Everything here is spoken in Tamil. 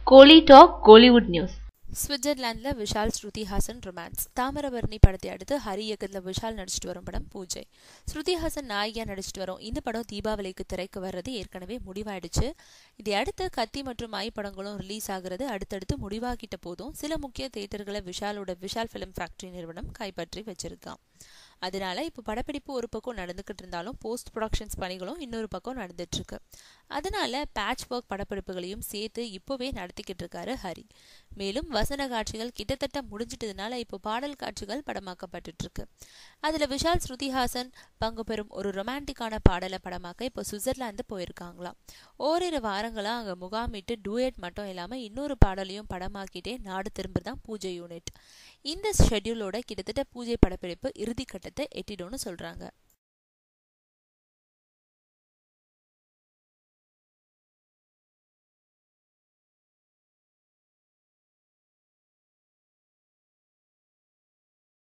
கோலி டாக் கோலிவுட் நியூஸ் சுவிட்சர்லாந்துல விஷால் ஸ்ருதி ஹாசன் ரொமான்ஸ் தாமிரபரணி படத்தை அடுத்து ஹரி இயக்கத்துல விஷால் நடிச்சிட்டு வரும் படம் பூஜை ஸ்ருதி ஹாசன் நாயகியா நடிச்சிட்டு வரும் இந்த படம் தீபாவளிக்கு திரைக்கு வர்றது ஏற்கனவே முடிவாயிடுச்சு இதை அடுத்து கத்தி மற்றும் ஐ படங்களும் ரிலீஸ் ஆகுறது அடுத்தடுத்து முடிவாகிட்ட போதும் சில முக்கிய தியேட்டர்களை விஷாலோட விஷால் ஃபிலிம் ஃபேக்டரி நிறுவனம் கைப்பற்றி வச்சிருக்கான் அதனால இப்போ படப்பிடிப்பு ஒரு பக்கம் நடந்துகிட்டு இருந்தாலும் போஸ்ட் ப்ரொடக்ஷன்ஸ் பணிகளும் இன்னொரு பக்கம் நடந்துட்டு இருக்கு அதனால பேட்ச் ஒர்க் படப்பிடிப்புகளையும் சேர்த்து இப்போவே நடத்திக்கிட்டு இருக்காரு ஹரி மேலும் வசன காட்சிகள் கிட்டத்தட்ட முடிஞ்சிட்டதுனால இப்போ பாடல் காட்சிகள் படமாக்கப்பட்டு இருக்கு அதுல விஷால் ஸ்ருதிஹாசன் பங்கு பெறும் ஒரு ரொமான்டிக்கான பாடலை படமாக்க இப்போ சுவிட்சர்லாந்து போயிருக்காங்களாம் ஓரிரு வாரங்களா அங்க முகாமிட்டு டூயட் மட்டும் இல்லாம இன்னொரு பாடலையும் படமாக்கிட்டே நாடு திரும்புதான் பூஜை யூனிட் இந்த ஷெட்யூலோட கிட்டத்தட்ட பூஜை படப்பிடிப்பு இறுதி கட்டத்தை எட்டிடும்னு சொல்றாங்க